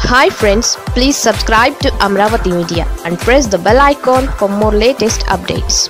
hi friends please subscribe to Amaravati media and press the bell icon for more latest updates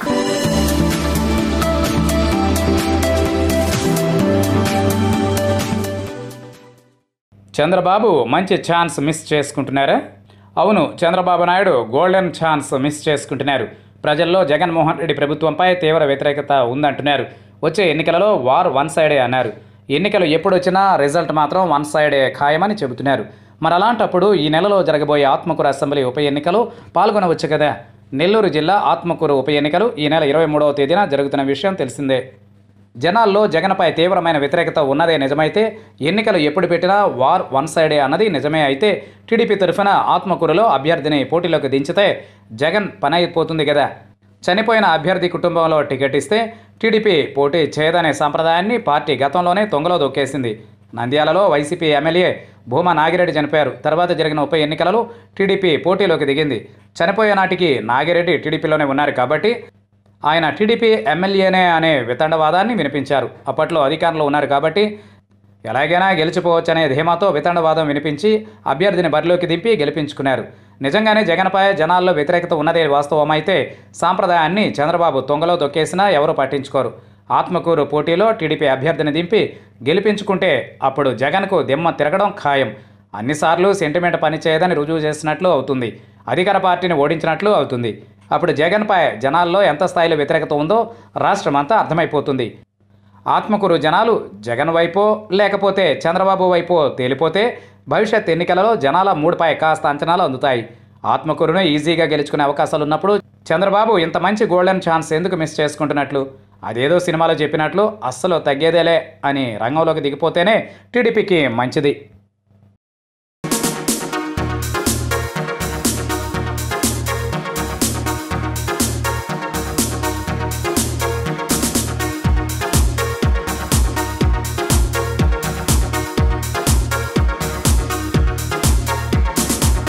Chandrababu మంచి chance miss చేసుకుంటున్నారా అవును Chandrababu Naidu golden chance miss చేసుకుంటున్నారు ప్రజల్లో జగన్మోహన్ రెడ్డి ప్రభుత్వంపై తీవ్ర వ్యతిరేకత ఉందంటున్నారు వచ్చే ఎన్నికలలో వార్ వన్ సైడే అన్నారు ఎన్నికలు ఎప్పుడు వచ్చినా రిజల్ట్ మాత్రం వన్ సైడే ఖాయమని చెబుతున్నారు మరి అలాంటప్పుడు ఈ నెలలో జరగబోయే ఆత్మకూరు అసెంబ్లీ ఉప ఎన్నికలో పాల్గొనవచ్చు కదా నెల్లూరు జిల్లా ఆత్మకూరు ఉప ఎన్నికలు ఈ నెల ఇరవై మూడవ తేదీన జరుగుతున్న విషయం తెలిసిందే జనాల్లో జగన్పై తీవ్రమైన వ్యతిరేకత ఉన్నదే నిజమైతే ఎన్నికలు ఎప్పుడు పెట్టినా వార్ వన్ సైడే అన్నది నిజమే అయితే టీడీపీ తరఫున ఆత్మకూరులో అభ్యర్థిని పోటీలోకి దించితే జగన్ పని అయిపోతుంది కదా చనిపోయిన అభ్యర్థి కుటుంబంలో టికెట్ ఇస్తే టీడీపీ పోటీ చేయదనే సంప్రదాయాన్ని పార్టీ గతంలోనే తొంగలో దొక్కేసింది నంద్యాలలో వైసీపీ ఎమ్మెల్యే భూమా నాగిరెడ్డి చనిపోయారు తర్వాత జరిగిన ఉప ఎన్నికలలో టీడీపీ పోటీలోకి దిగింది చనిపోయే నాటికి నాగిరెడ్డి టీడీపీలోనే ఉన్నారు కాబట్టి ఆయన టీడీపీ ఎమ్మెల్యేనే అనే వితండవాదాన్ని వినిపించారు అప్పట్లో అధికారంలో ఉన్నారు కాబట్టి ఎలాగైనా గెలిచిపోవచ్చనే ధీమాతో వితండవాదం వినిపించి అభ్యర్థిని బరిలోకి దింపి గెలిపించుకున్నారు నిజంగానే జగన్పై జనాల్లో వ్యతిరేకత ఉన్నదే వాస్తవమైతే సాంప్రదాయాన్ని చంద్రబాబు తొంగలో దొక్కేసినా ఎవరూ పట్టించుకోరు ఆత్మకూరు పోటీలో టీడీపీ అభ్యర్థిని దింపి గెలిపించుకుంటే అప్పుడు జగన్కు దిమ్మ తిరగడం ఖాయం అన్నిసార్లు సెంటిమెంట్ పనిచేయదని రుజువు చేసినట్లు అవుతుంది అధికార పార్టీని ఓడించినట్లు అవుతుంది అప్పుడు జగన్పై జనాల్లో ఎంత స్థాయిలో వ్యతిరేకత ఉందో రాష్ట్రమంతా అర్థమైపోతుంది ఆత్మకూరు జనాలు జగన్ వైపో లేకపోతే చంద్రబాబు వైపో తేలిపోతే భవిష్యత్ ఎన్నికలలో జనాల మూడుపై కాస్త అంచనాలు అందుతాయి ఆత్మకూరును ఈజీగా గెలుచుకునే అవకాశాలు ఉన్నప్పుడు చంద్రబాబు ఇంత మంచి గోల్డెన్ ఛాన్స్ ఎందుకు మిస్ చేసుకుంటున్నట్లు అదేదో సినిమాలో చెప్పినట్లు అస్సలు తగ్గేదేలే అని రంగంలోకి దిగిపోతేనే టీడీపీకి మంచిది